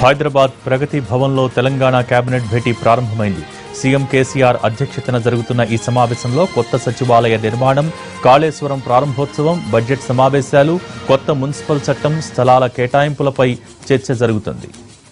హైదరాబాద్ ప్రగతి భవన్లో తెలంగాణ కేబినెట్ భేటీ ప్రారంభమైంది సీఎం కేసీఆర్ అధ్యక్షతన జరుగుతున్న ఈ సమావేశంలో కొత్త సచివాలయ నిర్మాణం కాళేశ్వరం ప్రారంభోత్సవం బడ్జెట్ సమావేశాలు కొత్త మున్సిపల్ చట్టం స్థలాల కేటాయింపులపై చర్చ జరుగుతుంది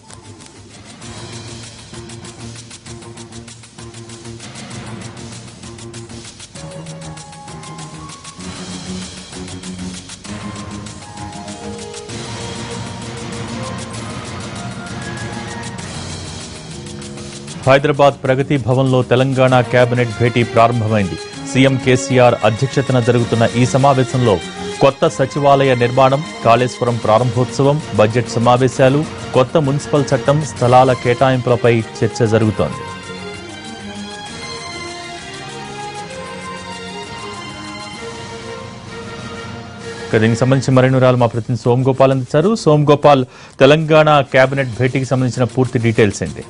హైదరాబాద్ ప్రగతి భవన్లో తెలంగాణ కేబినెట్ భేటీ ప్రారంభమైంది సీఎం కేసీఆర్ అధ్యక్షతన జరుగుతున్న ఈ సమావేశంలో కొత్త సచివాలయ నిర్మాణం కాళేశ్వరం ప్రారంభోత్సవం బడ్జెట్ సమావేశాలు కొత్త మున్సిపల్ చట్టం స్థలాల కేటాయింపులపై చర్చ జరుగుతోంది ఇక దీనికి సంబంధించి మరిన్ని వివరాలు మా ప్రతినిధి సోమ్ గోపాల్ అందించారు సోమ్ గోపాల్ తెలంగాణ కేబినెట్ భేటీకి సంబంధించిన పూర్తి డీటెయిల్స్ ఏంటి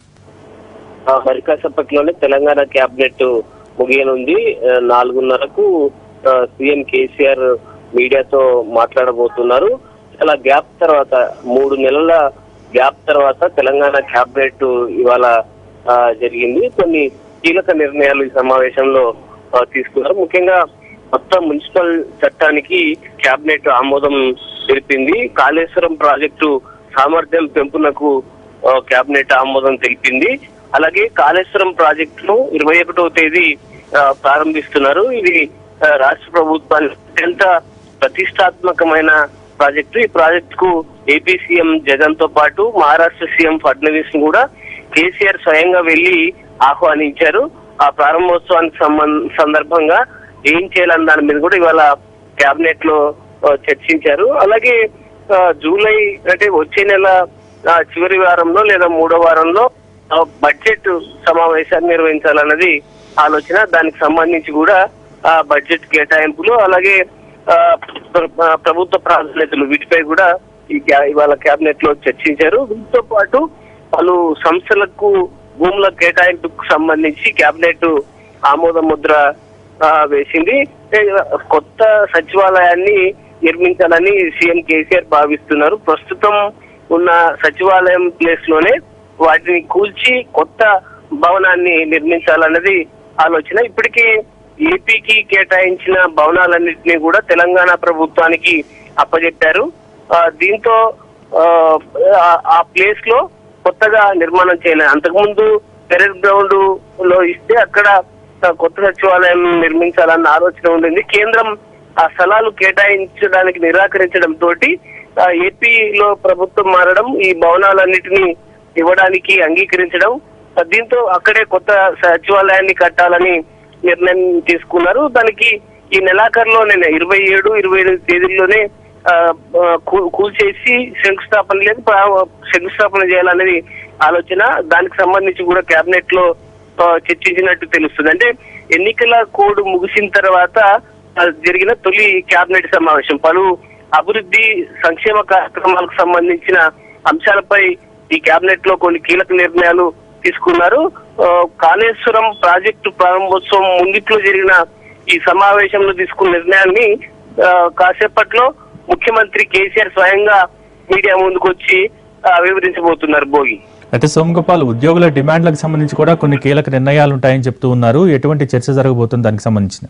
ఆ, మరి కాసేపట్లోనే తెలంగాణ క్యాబినెట్ ముగియనుంది ఆ, నాలుగున్నరకు ఆ, సీఎం కేసీఆర్ మీడియాతో మాట్లాడబోతున్నారు చాలా గ్యాప్ తర్వాత మూడు నెలల గ్యాప్ తర్వాత తెలంగాణ క్యాబినెట్ ఇవాళ ఆ, జరిగింది కొన్ని కీలక నిర్ణయాలు ఈ సమావేశంలో ఆ, తీసుకున్నారు ముఖ్యంగా కొత్త మున్సిపల్ చట్టానికి క్యాబినెట్ ఆమోదం తెలిపింది కాళేశ్వరం ప్రాజెక్టు సామర్థ్యం పెంపునకు ఆ, కేబినెట్ ఆమోదం తెలిపింది అలాగే కాళేశ్వరం ప్రాజెక్టును ఇరవై ఒకటవ తేదీ ఆ, ప్రారంభిస్తున్నారు ఇది ఆ, రాష్ట్ర ప్రభుత్వానికి అత్యంత ప్రతిష్టాత్మకమైన ప్రాజెక్టు ఈ ప్రాజెక్ట్ కు ఏపీ సీఎం జగన్ తో పాటు మహారాష్ట్ర సీఎం ఫడ్నవీస్ ను కూడా కేసీఆర్ స్వయంగా వెళ్లి ఆహ్వానించారు ఆ ప్రారంభోత్సవానికి సంబంధ సందర్భంగా ఏం చేయాలన్న దాని మీద కూడా ఇవాళ కేబినెట్ లో ఆ, చర్చించారు అలాగే ఆ, జూలై అంటే వచ్చే నెల ఆ, చివరి వారంలో లేదా మూడో వారంలో ఆ, బడ్జెట్ సమావేశాన్ని నిర్వహించాలన్నది ఆలోచన దానికి సంబంధించి కూడా ఆ బడ్జెట్ కేటాయింపులు అలాగే ఆ, ప్ర- ఆ, ప్రభుత్వ ప్రాధాన్యతలు వీటిపై కూడా ఈ క్యా- ఇవాళ కేబినెట్ లో చర్చించారు వీటితో పాటు పలు సంస్థలకు భూముల కేటాయింపుకు సంబంధించి కేబినెట్ ఆమోద ముద్ర ఆ, వేసింది ఏ, కొత్త సచివాలయాన్ని నిర్మించాలని సీఎం కేసీఆర్ భావిస్తున్నారు ప్రస్తుతం ఉన్న సచివాలయం ప్లేస్ లోనే వాటిని కూల్చి కొత్త భవనాన్ని నిర్మించాలన్నది ఆలోచన ఇప్పటికీ ఏపీకి కేటాయించిన భవనాలన్నింటినీ కూడా తెలంగాణ ప్రభుత్వానికి అప్పజెప్పారు ఆ, దీంతో ఆ, ఆ- ఆ ప్లేస్ లో కొత్తగా నిర్మాణం చేయలేదు అంతకుముందు పెరెడ్ గ్రౌండ్ లో ఇస్తే అక్కడ ఆ, కొత్త సచివాలయం నిర్మించాలన్న ఆలోచన ఉండింది కేంద్రం ఆ స్థలాలు కేటాయించడానికి నిరాకరించడం తోటి ఆ, ఏపీలో ప్రభుత్వం మారడం ఈ భవనాలన్నిటినీ ఇవ్వడానికి అంగీకరించడం ఆ, దీంతో అక్కడే కొత్త సచివాలయాన్ని కట్టాలని నిర్ణయం తీసుకున్నారు దానికి ఈ నెలాఖరులోనే ఇరవై ఏడు ఇరవై ఎనిమిది తేదీల్లోనే ఆ, ఆ, కూ- కూల్చేసి శంకుస్థాపన లేదు ప్రా- శంకుస్థాపన చేయాలనేది ఆలోచన దానికి సంబంధించి కూడా కేబినెట్ లో ఆ, చర్చించినట్టు తెలుస్తుంది అంటే ఎన్నికల కోడ్ ముగిసిన తర్వాత ఆ, జరిగిన తొలి కేబినెట్ సమావేశం పలు అభివృద్ధి సంక్షేమ కార్యక్రమాలకు సంబంధించిన అంశాలపై ఈ కేబినెట్ లో కొన్ని కీలక నిర్ణయాలు తీసుకున్నారు ఆ, కాళేశ్వరం ప్రాజెక్టు ప్రారంభోత్సవం ముంగిట్లో జరిగిన ఈ సమావేశంలో తీసుకున్న నిర్ణయాన్ని ఆ, కాసేపట్లో ముఖ్యమంత్రి కేసీఆర్ స్వయంగా మీడియా ముందుకు వచ్చి ఆ, వివరించబోతున్నారు భోగి అయితే సోమ్ గోపాల్ ఉద్యోగుల డిమాండ్లకు సంబంధించి కూడా కొన్ని కీలక నిర్ణయాలు ఉంటాయని చెప్తూ ఉన్నారు ఎటువంటి చర్చ జరగబోతుంది దానికి సంబంధించిన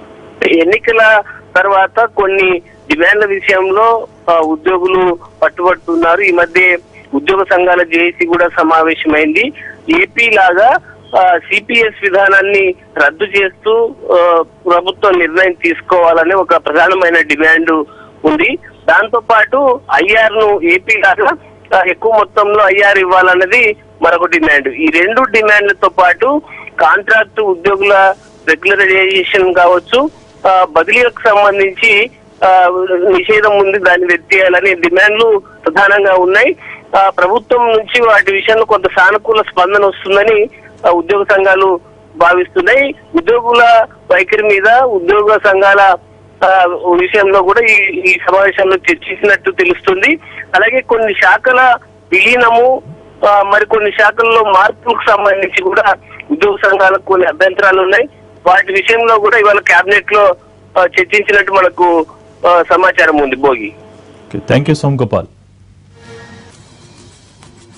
ఎన్నికల తర్వాత కొన్ని డిమాండ్ల విషయంలో ఆ, ఉద్యోగులు పట్టుబడుతున్నారు ఈ మధ్య ఉద్యోగ సంఘాల జేఏసీ కూడా సమావేశమైంది ఏపీ లాగా సిపిఎస్ విధానాన్ని రద్దు చేస్తూ ఆ, ప్రభుత్వం నిర్ణయం తీసుకోవాలనే ఒక ప్రధానమైన డిమాండ్ ఉంది దాంతో పాటు ఐఆర్ ను ఏపీ లాగా ఆ, ఎక్కువ మొత్తంలో ఐఆర్ ఇవ్వాలన్నది మరొక డిమాండ్ ఈ రెండు డిమాండ్లతో పాటు కాంట్రాక్ట్ ఉద్యోగుల రెగ్యులరైజేషన్ కావచ్చు ఆ, బదిలీలకు సంబంధించి ఆ, నిషేధం ఉంది దాన్ని ఎత్తేయాలనే డిమాండ్లు ప్రధానంగా ఉన్నాయి ఆ, ప్రభుత్వం నుంచి వాటి విషయంలో కొంత సానుకూల స్పందన వస్తుందని ఆ, ఉద్యోగ సంఘాలు భావిస్తున్నాయి ఉద్యోగుల వైఖరి మీద ఉద్యోగ సంఘాల ఆ, విషయంలో కూడా ఈ ఈ సమావేశంలో చర్చించినట్టు తెలుస్తుంది అలాగే కొన్ని శాఖల విలీనము ఆ, మరికొన్ని శాఖల్లో మార్పులకు సంబంధించి కూడా ఉద్యోగ సంఘాలకు కొన్ని అభ్యంతరాలు ఉన్నాయి వాటి విషయంలో కూడా ఇవాళ కేబినెట్ లో ఆ, చర్చించినట్టు మనకు ఆ, సమాచారం ఉంది భోగి థ్యాంక్ యూ సోమ్ గోపాల్